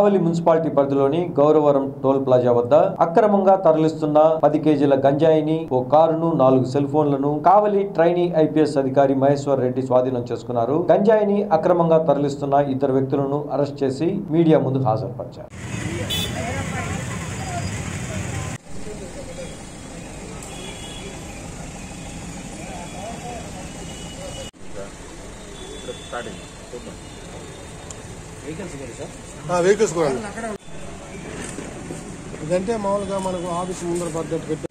కావలి municipality పరిధిలోని Gauravaram toll plaza వద్ద అక్రమంగా తరలిస్తున్న పది కేజీల గంజాయిని ఓ కారును నాలుగు సెల్ ఫోన్లను కావలి ట్రైనీ ఐపీఎస్ అధికారి మహేశ్వర్ రెడ్డి స్వాధీనం చేసుకున్నారు గంజాయిని అక్రమంగా తరలిస్తున్న ఇద్దరు వ్యక్తులను అరెస్ట్ చేసి మీడియా ముందు హాజరుపరిచారు వెహికల్స్ కూడా ఇదంటే మామూలుగా మనకు ఆఫీస్ ముందర పద్ధతి పెట్టి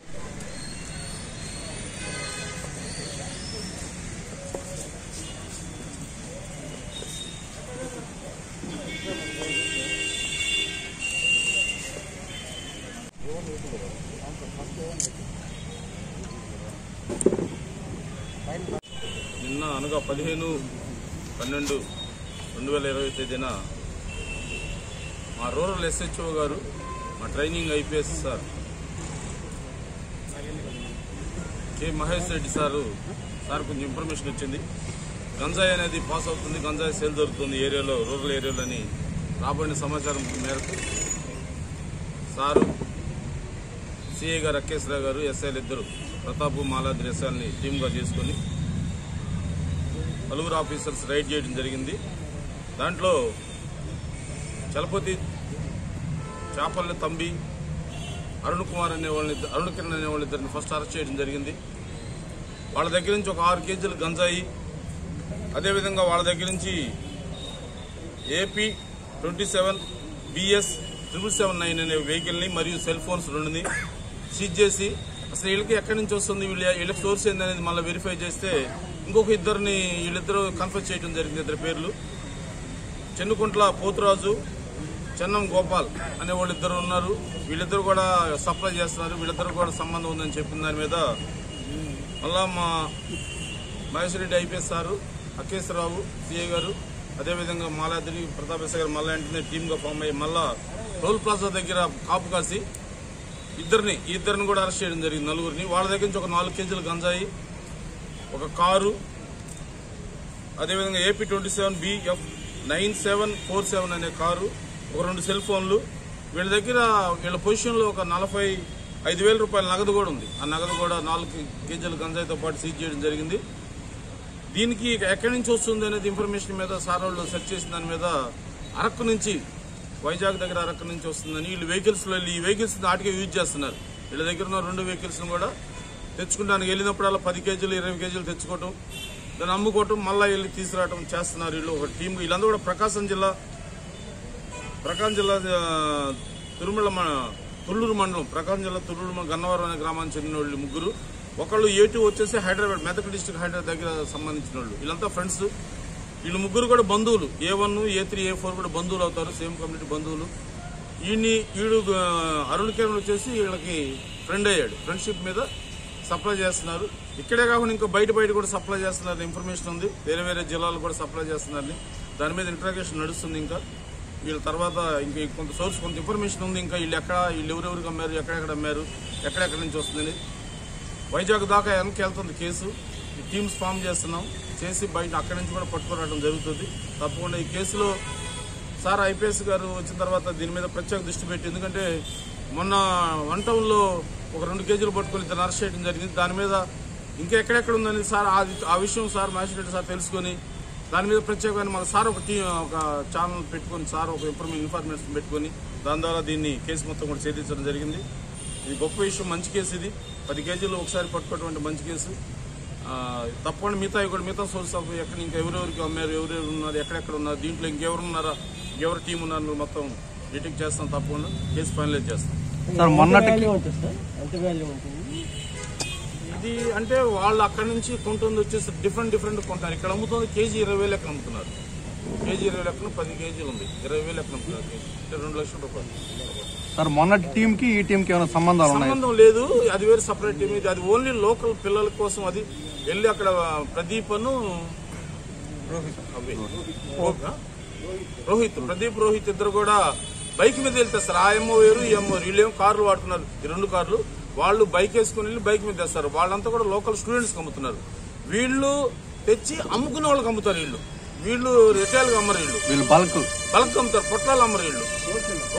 నిన్న అనగా పదిహేను పన్నెండు రెండు వేల ఇరవై తేదీన మా రూరల్ ఎస్హెచ్ఓ గారు మా training IPS sir K Mahesh Reddy sir sir కొంచెం ఇన్ఫర్మేషన్ వచ్చింది గంజాయి అనేది పాస్ అవుతుంది గంజాయి సేల్ దొరుకుతుంది ఏరియాలో రూరల్ ఏరియాలోని రాబడిన సమాచారం మేరకు సారు సిఐ గారు అక్కేశ్వరరావు గారు ఎస్ఐలు ఇద్దరు ప్రతాప్ మాలాద్రి ఎస్ఐల్ని టీమ్గా చేసుకొని నలుగురు ఆఫీసర్స్ రైడ్ చేయడం జరిగింది దాంట్లో చలపతి చేపల్ని తంబి అరుణ్ కుమార్ అనే వాళ్ళని అరుణ్ కిరణ్ అనే వాళ్ళిద్దరిని ఫస్ట్ అరెస్ట్ చేయడం జరిగింది వాళ్ళ దగ్గర నుంచి ఒక ఆరు కేజీలు గంజాయి అదేవిధంగా వాళ్ళ దగ్గర నుంచి AP twenty seven BS triple seven nine అనే వెహికల్ని మరియు సెల్ ఫోన్స్ రెండుని సీజ్ చేసి అసలు వీళ్ళకి ఎక్కడి నుంచి వస్తుంది వీళ్ళ వీళ్ళకి సోర్స్ ఏందనేది మళ్ళీ వెరిఫై చేస్తే ఇంకొక ఇద్దరిని వీళ్ళిద్దరూ కన్ఫర్మ్ చేయడం జరిగింది ఇద్దరు పేర్లు చెన్నుకుంట్ల పోతురాజు చెన్నం గోపాల్ అనే వాళ్ళిద్దరు ఉన్నారు వీళ్ళిద్దరు కూడా సప్లై చేస్తున్నారు వీళ్ళిద్దరు కూడా సంబంధం ఉందని చెప్పిన దాని మీద మళ్ళా మా Maheswara Reddy IPS sir Akhileswara Rao CI గారు అదేవిధంగా మాలాద్రి ప్రతాప్ ఎస్ గారు మళ్ళా వెంటనే టీమ్గా ఫామ్ అయ్యి మళ్ళా టోల్ ప్లాజా దగ్గర కాపు కాసి ఇద్దరిని ఈ ఇద్దరిని కూడా అరెస్ట్ చేయడం జరిగింది నలుగురిని వాళ్ళ దగ్గర నుంచి ఒక నాలుగు కేజీలు గంజాయి ఒక కారు అదేవిధంగా AP twenty seven BF nine seven four seven అనే కారు ఒక రెండు సెల్ ఫోన్లు వీళ్ళ దగ్గర వీళ్ళ పొజిషన్లో ఒక నలభై ఐదు వేల రూపాయల నగదు కూడా ఉంది ఆ నగదు కూడా నాలుగు కేజీల గంజాయితో పాటు సీజ్ చేయడం జరిగింది దీనికి ఎక్కడి నుంచి వస్తుంది అనేది ఇన్ఫర్మేషన్ మీద సార్ వాళ్ళు సెర్చ్ చేసిన దాని మీద అరకు నుంచి వైజాగ్ దగ్గర అరకు నుంచి వస్తుందని వీళ్ళు వెహికల్స్ వెళ్ళి ఈ వెహికల్స్ నాటికే యూజ్ చేస్తున్నారు వీళ్ళ దగ్గర ఉన్న రెండు వెహికల్స్ కూడా తెచ్చుకుంటానికి వెళ్ళినప్పుడల్లా పది కేజీలు ఇరవై కేజీలు తెచ్చుకోవటం దాన్ని అమ్ముకోవటం మళ్ళీ వెళ్ళి తీసుకురావటం చేస్తున్నారు వీళ్ళు ఒక టీం వీళ్ళందరూ కూడా ప్రకాశం జిల్లా ప్రకాశం జిల్లా ఆ, తిరుమల మ- తుళ్ళూరు మండలం ప్రకాశం జిల్లా తుళ్ళూరు మండలం గన్నవరం అనే గ్రామానికి చెందిన వాళ్ళు ముగ్గురు ఒకళ్ళు ఏటూ వచ్చేసి హైదరాబాద్ మెదక్ డిస్టిక్ హైదరాబాద్ దగ్గర సంబంధించిన వాళ్ళు వీళ్ళంతా ఫ్రెండ్స్ వీళ్ళు ముగ్గురు కూడా బంధువులు A one A three A four కూడా బంధువులు అవుతారు సేమ్ కమ్యూనిటీ బంధువులు ఈయన్ని వీడు ఆ, అరుణ్ కిరణ్ వచ్చేసి వీళ్ళకి ఫ్రెండ్ అయ్యాడు ఫ్రెండ్షిప్ మీద సప్లై చేస్తున్నారు ఇక్కడే కాకుండా ఇంకా బయట బయట కూడా సప్లై చేస్తున్నారు ఇన్ఫర్మేషన్ ఉంది వేరే వేరే జిల్లాలు కూడా సప్లై చేస్తున్నారు దాని మీద ఇంట్రాగేషన్ నడుస్తుంది ఇంకా వీళ్ళ తర్వాత ఇంకా కొంత సోర్స్ కొంత ఇన్ఫర్మేషన్ ఉంది ఇంకా వీళ్ళు ఎక్కడ వీళ్ళు ఎవరెవరికి అమ్మారు ఎక్కడెక్కడ అమ్మారు ఎక్కడెక్కడి నుంచి వస్తుందని వైజాగ్ దాకా వెనక్కి వెళ్తుంది కేసు ఈ టీమ్స్ ఫామ్ చేస్తున్నాం చేసి బయట అక్కడి నుంచి కూడా పట్టుకురావడం జరుగుతుంది తప్పకుండా ఈ కేసులో సార్ ఐపీఎస్ గారు వచ్చిన తర్వాత దీని మీద ప్రత్యేక దృష్టి పెట్టి ఎందుకంటే మొన్న వన్ టౌన్లో ఒక రెండు కేజీలు పట్టుకొని ఇతను అరెస్ట్ చేయడం జరిగింది దాని మీద ఇంకా ఎక్కడెక్కడ ఉందని సార్ అది- ఆ విషయం సార్ మ్యాజిస్ట్రేట్ సార్ తెలుసుకొని దాని మీద ప్రత్యేకమైన మన సార్ ఒక టీ ఒక ఛానల్ పెట్టుకొని సార్ ఒక ఇన్ఫర్మే ఇన్ఫర్మేషన్ పెట్టుకొని దాని ద్వారా దీన్ని కేసు మొత్తం కూడా ఛేదించడం జరిగింది ఇది గొప్ప విషయం మంచి కేసు ఇది పది కేజీలు ఒకసారి పట్టుకోవటువంటి మంచి కేసు ఆ, తప్పకుండా మిగతా కూడా మిగతా సోర్స్ ఆఫ్ ఎక్కడ ఇంకా ఎవరెవరికి అమ్మారు ఎవరెవరు ఉన్నారు ఎక్కడెక్కడ ఉన్నారు దీంట్లో ఇంకెవరు ఉన్నారా ఇంకెవరు టీం ఉన్నారు మొత్తం డిటెక్ట్ చేస్తాం తప్పకుండా కేసు ఫైనలైజ్ చేస్తాం సార్ మొన్నటికి ఎంత వాల్యూ ఉంటుంది ఇది అంటే వాళ్ళు అక్కడ నుంచి కొంటుంది వచ్చేసి డిఫరెంట్ డిఫరెంట్ కొంటారు ఇక్కడ అమ్ముతుంది కేజీ ఇరవై వేలు లెక్కన అమ్ముతున్నారు కేజీ ఇరవై లెక్కన పది కేజీలు ఉంది ఇరవై వేలు లెక్కన అమ్ముతున్నారు కేజీ అంటే రెండు లక్షల రూపాయలు సార్ మొన్నటి టీం కి ఈ టీం కి ఏమైనా సంబంధాలు ఉన్నాయి సంబంధం లేదు అది వేరే సపరేట్ టీమ్ ఇది అది ఓన్లీ లోకల్ పిల్లల కోసం అది వెళ్ళి అక్కడ ప్రదీప్ అను అవి. ఓకే. రోహిత్ ప్రదీప్ రోహిత్ ఇద్దరు కూడా బైక్ మీద వెళ్తేస్తారు ఆ ఎమ్మో వేరు ఈ ఎమ్మో వేరు. వీళ్ళేమో కార్లు వాడుతున్నారు ఈ రెండు కార్లు వాళ్ళు బైక్ వేసుకుని వెళ్ళి బైక్ మీద తెస్తారు వాళ్ళంతా కూడా లోకల్ స్టూడెంట్స్ అమ్ముతున్నారు వీళ్ళు తెచ్చి అమ్ముకునే వాళ్ళకి అమ్ముతారు వీళ్ళు వీళ్ళు రిటైల్గా అమ్మరు వీళ్ళు వీళ్ళు బల్క్ బల్క్ అమ్ముతారు పొట్లాలు అమ్మరు వీళ్ళు